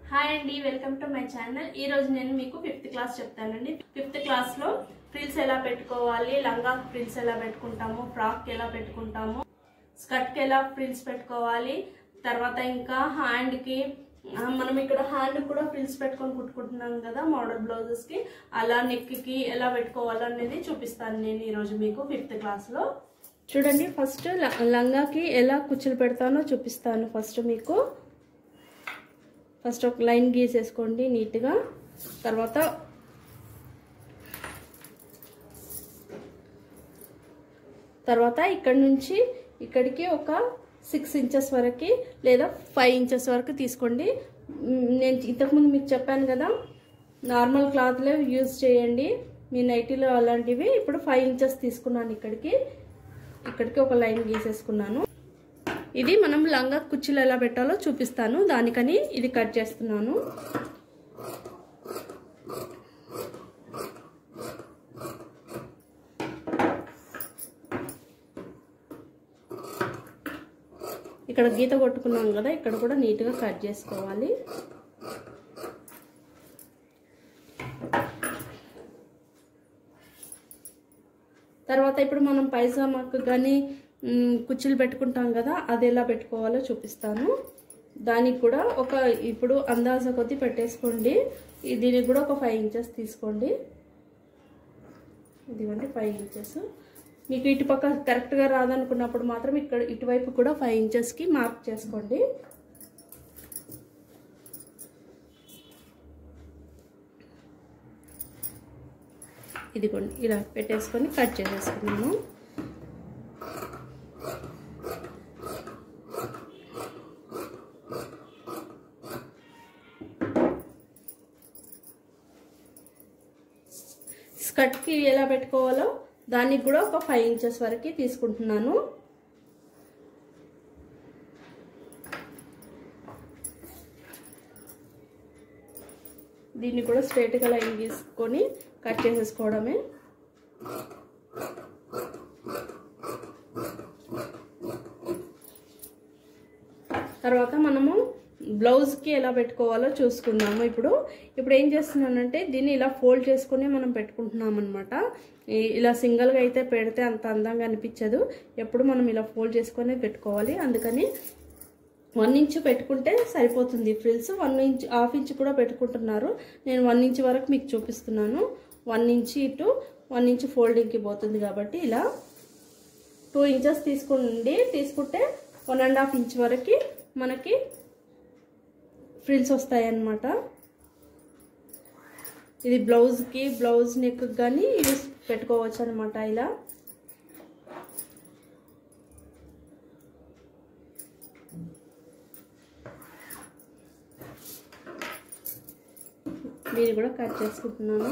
hi అండి welcome to my channel ఈ రోజు నేను మీకు ఫిఫ్త్ క్లాస్ చెప్తానండి ఫిఫ్త్ క్లాస్ లో ఫ్రిల్స్ ఎలా పెట్టుకోవాలి లంగా ఫ్రిల్స్ ఎలా పెట్టుకుంటాము ఫ్రాక్ ఎలా పెట్టుకుంటాము స్కర్ట్ కి ఎలా ఫ్రిల్స్ పెట్టుకోవాలి తర్వాత ఇంకా హ్యాండ్ కి ఆ, మనం ఇక్కడ హ్యాండ్ కూడా ఫ్రిల్స్ పెట్టుకొని కుట్టుకుంటున్నాం కదా మోడల్ బ్లౌజెస్ కి అలా నెక్ కి ఎలా పెట్టుకోవాలి అనేది చూపిస్తాను నేను ఈ రోజు మీకు ఫిఫ్త్ క్లాస్ లో చూడండి ఫస్ట్ లంగాకి ఎలా కుచ్చులు పెడతానో చూపిస్తాను ఫస్ట్ మీకు ఫస్ట్ ఒక లైన్ గీసేసుకోండి నీట్గా తర్వాత తర్వాత ఇక్కడ నుంచి ఇక్కడికి ఒక సిక్స్ ఇంచెస్ వరకు లేదా ఫైవ్ ఇంచెస్ వరకు తీసుకోండి మ్, నేను ఇంతకుముందు మీకు చెప్పాను కదా నార్మల్ క్లాత్లే యూజ్ చేయండి మీ నైటీలో అలాంటివి ఇప్పుడు ఫైవ్ ఇంచెస్ తీసుకున్నాను ఇక్కడికి ఇక్కడికి ఒక లైన్ గీసేసుకున్నాను ఇది మనం లంగా కుచ్చులు ఎలా పెట్టాలో చూపిస్తాను దానికని ఇది కట్ చేస్తున్నాను ఇక్కడ గీత కొట్టుకున్నాం కదా ఇక్కడ కూడా నీట్గా కట్ చేసుకోవాలి తర్వాత ఇప్పుడు మనం పైజామాకు కానీ కుచ్చులు పెట్టుకుంటాం కదా అది ఎలా పెట్టుకోవాలో చూపిస్తాను దానికి కూడా ఒక ఇప్పుడు అందాజ కొద్ది పెట్టేసుకోండి ఈ- దీనికి కూడా ఒక ఫైవ్ ఇంచెస్ తీసుకోండి ఇదిగోండి ఫైవ్ ఇంచెస్ మీకు ఇటుపక్క కరెక్ట్గా రాదనుకున్నప్పుడు మాత్రం ఇక్కడ ఇటువైపు కూడా ఫైవ్ ఇంచెస్కి మార్క్ చేసుకోండి ఇదిగోండి ఇలా పెట్టేసుకొని కట్ చేసేసుకున్నాను స్కర్ట్కి ఎలా పెట్టుకోవాలో దానికి కూడా ఒక ఫైవ్ ఇంచెస్ వరకు తీసుకుంటున్నాను దీన్ని కూడా స్ట్రైట్గా లైన్ తీసుకొని కట్ చేసేసుకోవడమే తర్వాత మనము బ్లౌజ్కి ఎలా పెట్టుకోవాలో చూసుకుందాము ఇప్పుడు ఇప్పుడు ఏం చేస్తున్నానంటే దీన్ని ఇలా ఫోల్డ్ చేసుకుని మనం పెట్టుకుంటున్నాం అనమాట ఇలా సింగిల్గా అయితే పెడితే అంత అందంగా అనిపించదు ఎప్పుడు మనం ఇలా ఫోల్డ్ చేసుకొని పెట్టుకోవాలి అందుకని వన్ ఇంచ్ పెట్టుకుంటే సరిపోతుంది frills one inch half inch కూడా పెట్టుకుంటున్నారు నేను వన్ ఇంచ్ వరకు మీకు చూపిస్తున్నాను వన్ ఇంచ్ ఇటు వన్ ఇంచ్ ఫోల్డింగ్కి పోతుంది కాబట్టి ఇలా టూ ఇంచెస్ తీసుకోండి తీసుకుంటే వన్ అండ్ హాఫ్ ఇంచ్ వరకు మనకి ఫ్రిల్స్ వస్తాయి అన్నమాట ఇది బ్లౌజ్కి బ్లౌజ్ నెక్ కానీ యూస్ పెట్టుకోవచ్చు అనమాట ఇలా దీన్ని కూడా కట్ చేసుకుంటున్నాను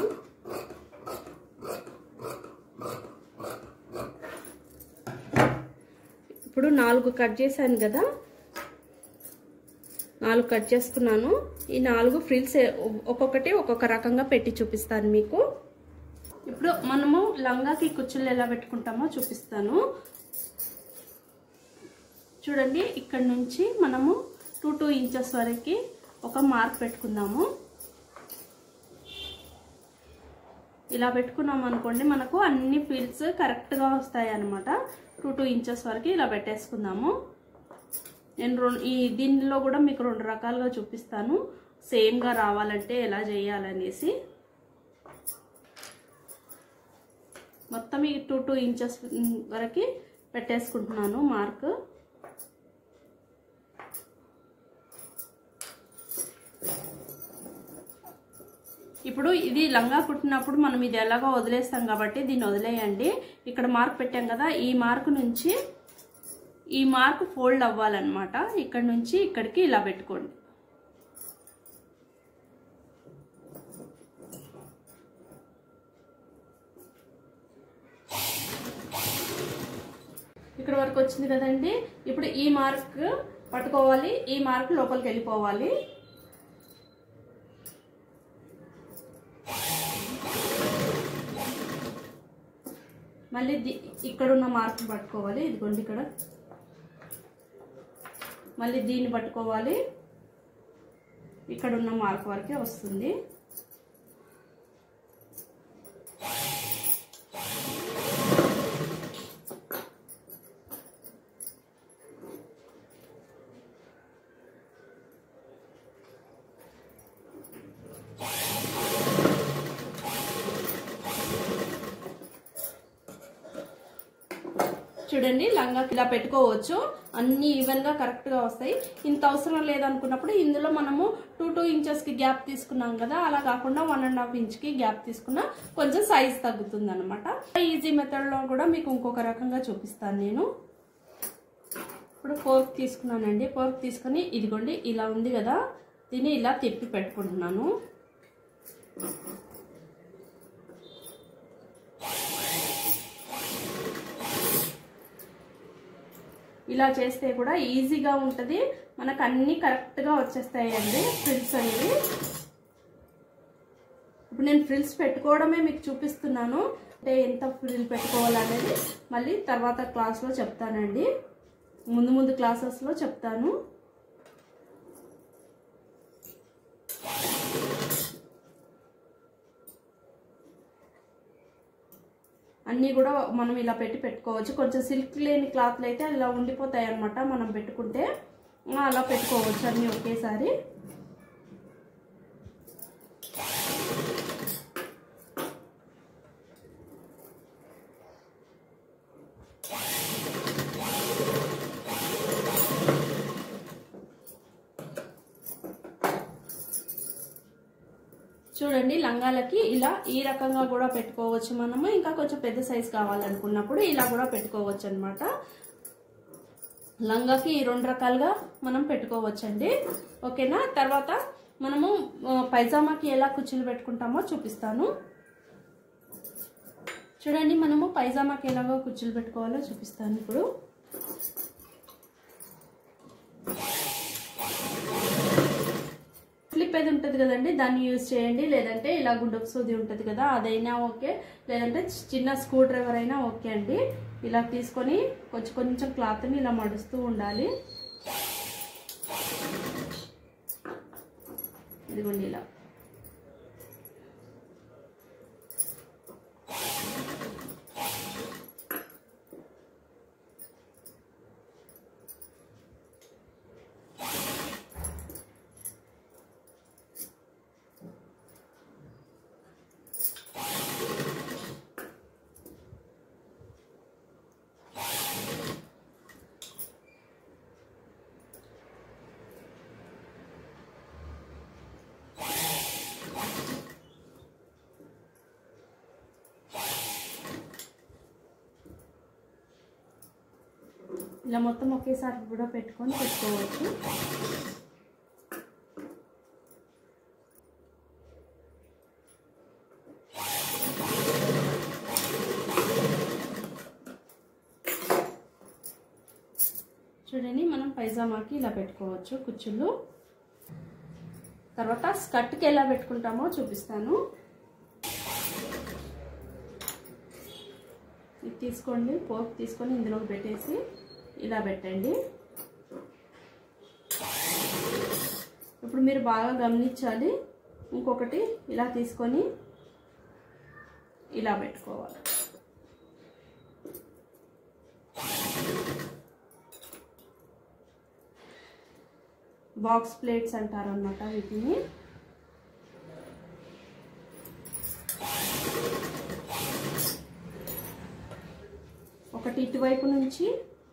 ఇప్పుడు నాలుగు కట్ చేశాను కదా నాలుగు కట్ చేసుకున్నాను ఈ నాలుగు ఫ్రిల్స్ ఒక్కొక్కటి ఒక్కొక్క రకంగా పెట్టి చూపిస్తాను మీకు ఇప్పుడు మనము లంగాకి కుచ్చులు ఎలా పెట్టుకుంటామో చూపిస్తాను చూడండి ఇక్కడ నుంచి మనము టూ టూ ఇంచెస్ వరకు ఒక మార్క్ పెట్టుకుందాము ఇలా పెట్టుకున్నాం అనుకోండి మనకు అన్ని ఫీల్డ్స్ కరెక్ట్గా వస్తాయి అన్నమాట టూ టూ ఇంచెస్ వరకు ఇలా పెట్టేసుకుందాము నేను రెండు ఈ దీనిలో కూడా మీకు రెండు రకాలుగా చూపిస్తాను సేమ్గా రావాలంటే ఎలా చేయాలనేసి మొత్తం ఈ టూ టూ ఇంచెస్ వరకు పెట్టేసుకుంటున్నాను మార్క్ ఇప్పుడు ఇది లంగా కుట్టినప్పుడు మనం ఇది ఎలాగో వదిలేస్తాం కాబట్టి దీన్ని వదిలేయండి ఇక్కడ మార్క్ పెట్టాం కదా ఈ మార్క్ నుంచి ఈ మార్క్ ఫోల్డ్ అవ్వాలన్నమాట ఇక్కడ నుంచి ఇక్కడికి ఇలా పెట్టుకోండి ఇక్కడ వరకు వచ్చింది కదండి ఇప్పుడు ఈ మార్క్ పట్టుకోవాలి ఈ మార్క్ లోపలికి వెళ్ళిపోవాలి మళ్ళీ ది- ఇక్కడ ఉన్న మార్క్ పట్టుకోవాలి ఇదిగోండి ఇక్కడ మళ్ళీ దీన్ని పట్టుకోవాలి ఇక్కడ ఉన్న మార్క్ వరకే వస్తుంది చూడండి లంగా ఇలా పెట్టుకోవచ్చు అన్ని ఈవెన్ గా కరెక్ట్ గా వస్తాయి ఇంత అవసరం లేదనుకున్నప్పుడు ఇందులో మనము టూ టూ ఇంచెస్ కి గ్యాప్ తీసుకున్నాం కదా అలా కాకుండా వన్ అండ్ హాఫ్ ఇంచ్ కి గ్యాప్ తీసుకున్నా కొంచెం సైజ్ తగ్గుతుంది అనమాట ఈజీ మెథడ్ లో కూడా మీకు ఇంకొక రకంగా చూపిస్తాను నేను ఇప్పుడు ఫోర్క్ తీసుకున్నానండి ఫోర్క్ తీసుకొని ఇదిగోండి ఇలా ఉంది కదా దీన్ని ఇలా తిప్పి పెట్టుకుంటున్నాను ఇలా చేస్తే కూడా ఈజీగా ఉంటుంది మనకు అన్నీ కరెక్ట్గా వచ్చేస్తాయండి ఫ్రిల్స్ అనేవి ఇప్పుడు నేను ఫ్రిల్స్ పెట్టుకోవడమే మీకు చూపిస్తున్నాను అంటే ఎంత ఫ్రిల్ పెట్టుకోవాలనేది మళ్ళీ తర్వాత క్లాస్లో చెప్తానండి ముందు ముందు క్లాసెస్లో చెప్తాను అన్నీ కూడా మనం ఇలా పెట్టి పెట్టుకోవచ్చు కొంచెం సిల్క్ లేని క్లాత్లు అయితే ఇలా ఉండిపోతాయి అన్నమాట మనం పెట్టుకుంటే ఆ, అలా పెట్టుకోవచ్చు అన్నీ ఒకేసారి చూడండి లంగాలకి ఇలా ఈ రకంగా కూడా పెట్టుకోవచ్చు మనము ఇంకా కొంచెం పెద్ద సైజ్ కావాలనుకున్నప్పుడు ఇలా కూడా పెట్టుకోవచ్చు అనమాట లంగాకి ఈ రెండు రకాలుగా మనం పెట్టుకోవచ్చండి ఓకేనా తర్వాత మనము ఆ, పైజామాకి ఎలా కుచ్చులు పెట్టుకుంటామో చూపిస్తాను చూడండి మనము పైజామాకి ఎలాగో కుచ్చులు పెట్టుకోవాలో చూపిస్తాను ఇప్పుడు క్లిప్ ఏది ఉంటుంది కదండి దాన్ని యూజ్ చేయండి లేదంటే ఇలా గుండపు సూది ఉంటుంది కదా అదైనా ఓకే లేదంటే చిన్న స్క్రూ డ్రైవర్ అయినా ఓకే అండి ఇలా తీసుకొని కొంచెం కొంచెం క్లాత్ని ఇలా మడుస్తూ ఉండాలి ఇదిగోండి ఇలా ఇలా మొత్తం ఒకేసారి కూడా పెట్టుకొని పెట్టుకోవచ్చు చూడండి మనం పైజామాకి ఇలా పెట్టుకోవచ్చు కుచ్చుళ్ళు తర్వాత స్కర్ట్కి ఎలా పెట్టుకుంటామో చూపిస్తాను ఇది తీసుకోండి పోక్ తీసుకొని ఇందులోకి పెట్టేసి ఇలా పెట్టండి ఇప్పుడు మీరు బాగా గమనించాలి ఇంకొకటి ఇలా తీసుకొని ఇలా పెట్టుకోవాలి బాక్స్ ప్లేట్స్ అంటారు అనమాట వీటిని ఒకటి ఇటువైపు నుంచి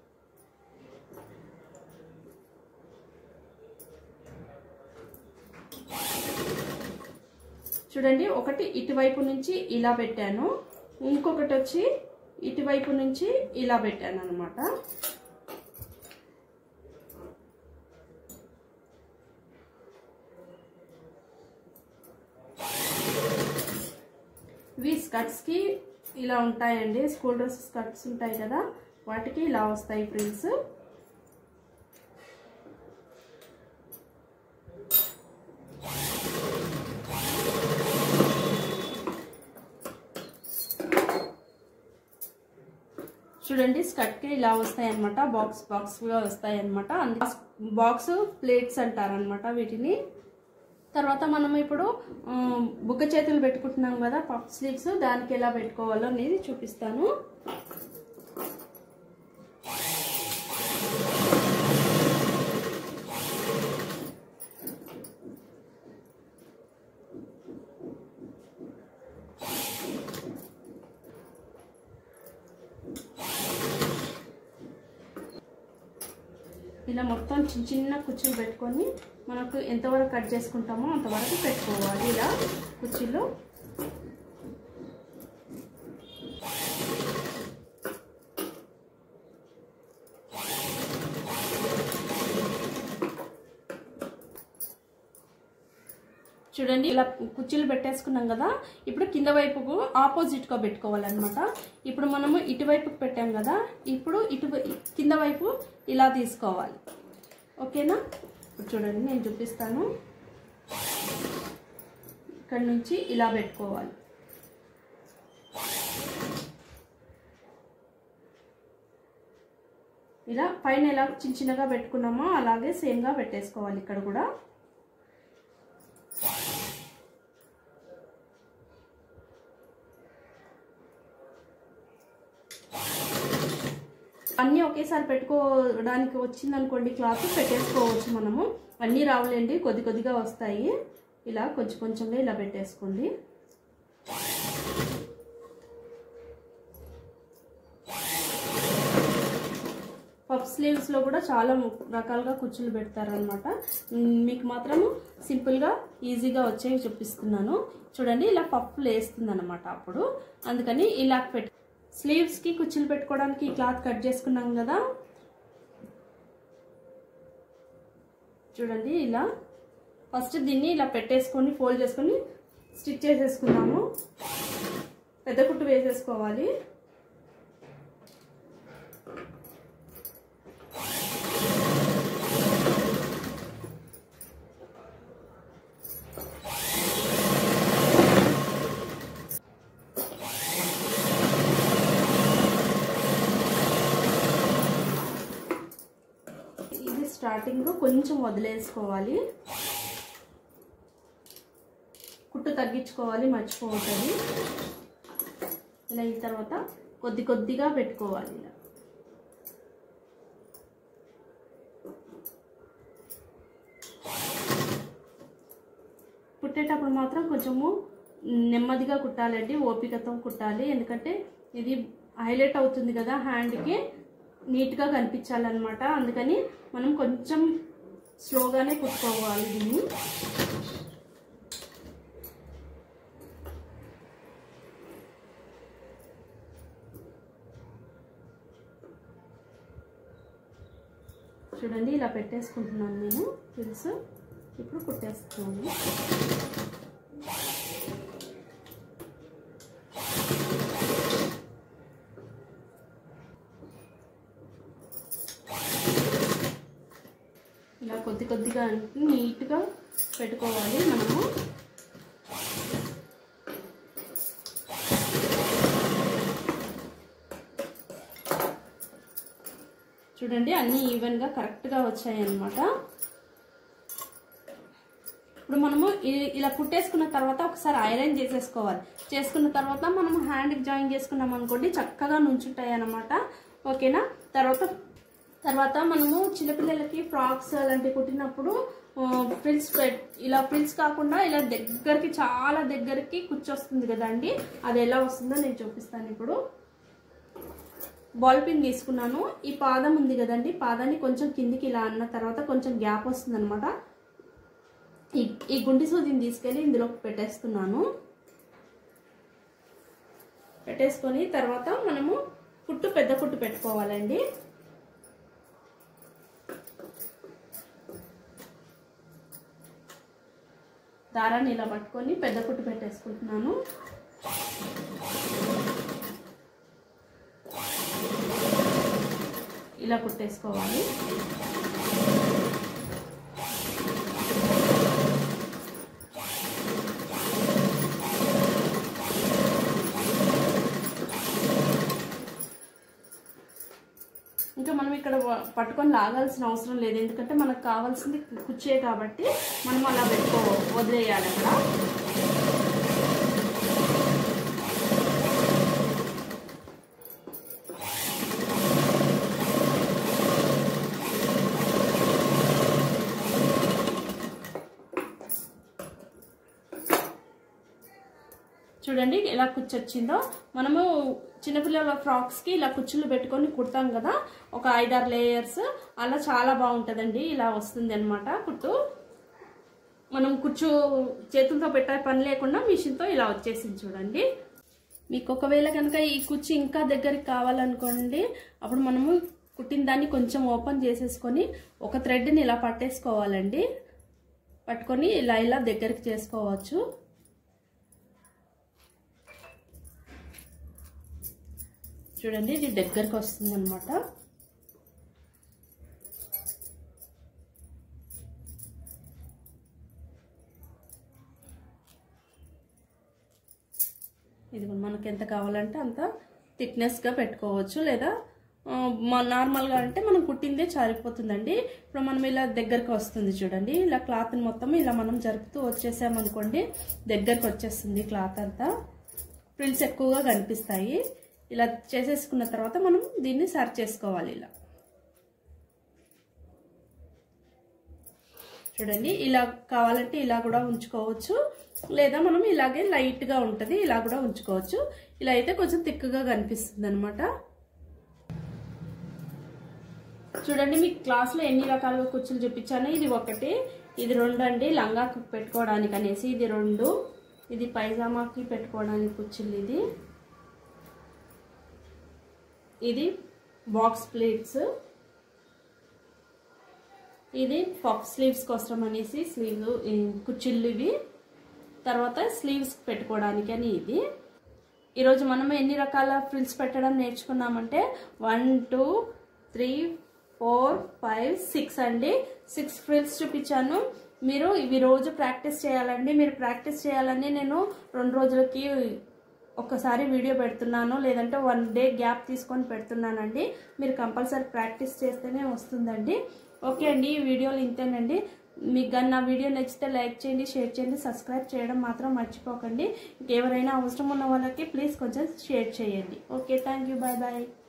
చూడండి ఒకటి ఇటువైపు నుంచి ఇలా పెట్టాను ఇంకొకటి వచ్చి ఇటువైపు నుంచి ఇలా పెట్టాను అనమాట ఇవి స్కర్ట్స్కి ఇలా ఉంటాయండి స్కూల్ డ్రెస్ స్కర్ట్స్ ఉంటాయి కదా వాటికి ఇలా వస్తాయి ప్రింట్స్ చూడండి స్కర్ట్కి ఇలా వస్తాయి అనమాట బాక్స్ బాక్స్గా వస్తాయి అనమాట బాక్స్ ప్లేట్స్ అంటారనమాట వీటిని తర్వాత మనం ఇప్పుడు ఆ, బుగ్గ చేతులు పెట్టుకుంటున్నాం కదా పఫ్ స్లీవ్స్ దానికి ఎలా పెట్టుకోవాలో అనేది చూపిస్తాను ఇలా మొత్తం చిన్న చిన్న కుర్చీలు పెట్టుకొని మనకు ఎంతవరకు కట్ చేసుకుంటామో అంతవరకు పెట్టుకోవాలి ఇలా కుర్చీలు చూడండి ఇలా కుర్చీలు పెట్టేసుకున్నాం కదా ఇప్పుడు కింద వైపుకు ఆపోజిట్గా పెట్టుకోవాలన్నమాట ఇప్పుడు మనము ఇటువైపుకు పెట్టాం కదా ఇప్పుడు ఇటు కింద వైపు ఇలా తీసుకోవాలి ఓకేనా ఇప్పుడు చూడండి నేను చూపిస్తాను ఇక్కడ నుంచి ఇలా పెట్టుకోవాలి ఇలా పైన ఎలా చిన్న చిన్నగా పెట్టుకున్నామో అలాగే సేమ్గా పెట్టేసుకోవాలి ఇక్కడ కూడా అన్నీ ఒకేసారి పెట్టుకోవడానికి వచ్చింది అనుకోండి క్లాత్ పెట్టేసుకోవచ్చు మనము అన్నీ రావులేండి కొద్ది కొద్దిగా వస్తాయి ఇలా కొంచెం కొంచెంగా ఇలా పెట్టేసుకోండి పఫ్ స్లీవ్స్లో కూడా చాలా రకాలుగా కుచ్చులు పెడతారనమాట మీకు మాత్రము సింపుల్గా ఈజీగా వచ్చేవి చూపిస్తున్నాను చూడండి ఇలా పఫ్లు వేస్తుంది అనమాట అప్పుడు అందుకని ఇలా పెట్టు స్లీవ్స్కి కుచ్చులు పెట్టుకోవడానికి ఈ క్లాత్ కట్ చేసుకున్నాం కదా చూడండి ఇలా ఫస్ట్ దీన్ని ఇలా పెట్టేసుకొని ఫోల్డ్ చేసుకొని స్టిచ్ చేసేసుకున్నాము పెద్ద కుట్టు వేసేసుకోవాలి ఇది స్టార్టింగ్ కొంచెం వదిలేసుకోవాలి కుట్టు తగ్గించుకోవాలి మర్చిపోతుంది ఇలా అయిన తర్వాత కొద్ది కొద్దిగా పెట్టుకోవాలి ఇలా కుట్టేటప్పుడు మాత్రం కొంచెము నెమ్మదిగా కుట్టాలండి ఓపికతో కుట్టాలి ఎందుకంటే ఇది హైలైట్ అవుతుంది కదా హ్యాండ్కి నీట్గా కనిపించాలన్నమాట అందుకని మనం కొంచెం స్లోగానే కుట్టుకోవాలి దీన్ని చూడండి ఇలా పెట్టేసుకుంటున్నాను నేను తెలుసు ఇప్పుడు కుట్టేస్తున్నాను ఇలా కొద్ది కొద్దిగా అంటే నీట్గా పెట్టుకోవాలి మనము చూడండి అన్నీ ఈవెన్గా కరెక్ట్గా వచ్చాయి అన్నమాట ఇప్పుడు మనము ఇ- ఇలా కుట్టేసుకున్న తర్వాత ఒకసారి ఐరన్ చేసేసుకోవాలి చేసుకున్న తర్వాత మనం హ్యాండ్కి జాయిన్ చేసుకున్నాం అనుకోండి చక్కగా నుంచుంటాయి అన్నమాట ఓకేనా తర్వాత తర్వాత మనము చిన్నపిల్లలకి ఫ్రాక్స్ అలాంటివి కుట్టినప్పుడు ఫ్రిల్స్ ఇలా ఫ్రిల్స్ కాకుండా ఇలా దగ్గరికి చాలా దగ్గరికి కూర్చొస్తుంది కదండి అది ఎలా వస్తుందో నేను చూపిస్తాను ఇప్పుడు బాల్ పిన్ తీసుకున్నాను ఈ పాదం ఉంది కదండి పాదాన్ని కొంచెం కిందికి ఇలా అన్న తర్వాత కొంచెం గ్యాప్ వస్తుంది అనమాట ఈ ఈ గుండి సూదిని తీసుకెళ్ళి ఇందులో పెట్టేస్తున్నాను పెట్టేసుకొని తర్వాత మనము కుట్టు పెద్ద కుట్టు పెట్టుకోవాలండి దారాన్ని ఇలా పట్టుకొని పెద్ద కుట్టు పెట్టేసుకుంటున్నాను ఇలా కుట్టేసుకోవాలి ఇంకా మనం ఇక్కడ పట్టుకొని లాగాల్సిన అవసరం లేదు ఎందుకంటే మనకు కావాల్సింది కుచ్చే కాబట్టి మనం అలా పెట్టుకో వదిలేయాలి అక్కడ చూడండి ఎలా కుచ్చొచ్చిందో మనము చిన్నపిల్లల ఫ్రాక్స్కి ఇలా కుచ్చులు పెట్టుకొని కుడతాం కదా ఒక ఐదారు లేయర్స్ అలా చాలా బాగుంటుందండి ఇలా వస్తుంది అనమాట కుట్టు మనం కుచ్చు చేతులతో పెట్టే పని లేకుండా మిషన్తో ఇలా వచ్చేసింది చూడండి మీకు ఒకవేళ కనుక ఈ కుచ్చు ఇంకా దగ్గరికి కావాలనుకోండి అప్పుడు మనము కుట్టిన దాన్ని కొంచెం ఓపెన్ చేసేసుకొని ఒక థ్రెడ్ని ఇలా పట్టేసుకోవాలండి పట్టుకొని ఇలా ఇలా దగ్గరికి చేసుకోవచ్చు చూడండి ఇది దగ్గరకు వస్తుంది అనమాట ఇది మనకి ఎంత కావాలంటే అంత థిక్నెస్గా పెట్టుకోవచ్చు లేదా నార్మల్గా అంటే మనం కుట్టిందే చారిపోతుందండి ఇప్పుడు మనం ఇలా దగ్గరకు వస్తుంది చూడండి ఇలా క్లాత్ని మొత్తం ఇలా మనం జరుపుతూ వచ్చేసామనుకోండి దగ్గరకు వచ్చేస్తుంది క్లాత్ అంతా ప్రిల్స్ ఎక్కువగా కనిపిస్తాయి ఇలా చేసేసుకున్న తర్వాత మనం దీన్ని సర్వ్ చేసుకోవాలి ఇలా చూడండి ఇలా కావాలంటే ఇలా కూడా ఉంచుకోవచ్చు లేదా మనం ఇలాగే లైట్గా ఉంటుంది ఇలా కూడా ఉంచుకోవచ్చు ఇలా అయితే కొంచెం తిక్కుగా కనిపిస్తుంది అనమాట చూడండి మీకు క్లాస్లో ఎన్ని రకాలుగా కుర్చీలు చూపించాను ఇది ఒకటి ఇది రెండు అండి లంగాకి పెట్టుకోవడానికి అనేసి ఇది రెండు ఇది పైజామాకి పెట్టుకోవడానికి కుర్చీలు ఇది ఇది బాక్స్ ప్లేట్స్ ఇది పఫ్ స్లీవ్స్ కోసం అనేసి స్లీవ్ కుచ్చిళ్ళు ఇవి తర్వాత స్లీవ్స్ పెట్టుకోవడానికి అని ఇది ఈరోజు మనం ఎన్ని రకాల ఫ్రిల్స్ పెట్టడం నేర్చుకున్నామంటే one two three four five six అండి సిక్స్ ఫ్రిల్స్ చూపించాను మీరు ఇవి రోజు ప్రాక్టీస్ చేయాలండి మీరు ప్రాక్టీస్ చేయాలని నేను రెండు రోజులకి ఒక్కసారి వీడియో పెడుతున్నాను లేదంటే వన్ డే గ్యాప్ తీసుకొని పెడుతున్నానండి మీరు కంపల్సరీ ప్రాక్టీస్ చేస్తేనే వస్తుందండి ఓకే అండి ఈ వీడియోలు ఇంతేనండి మీకు కానీ నా వీడియో నచ్చితే లైక్ చేయండి షేర్ చేయండి సబ్స్క్రైబ్ చేయడం మాత్రం మర్చిపోకండి ఇంకెవరైనా అవసరం ఉన్న వాళ్ళకి ప్లీజ్ కొంచెం షేర్ చేయండి okay thank you bye bye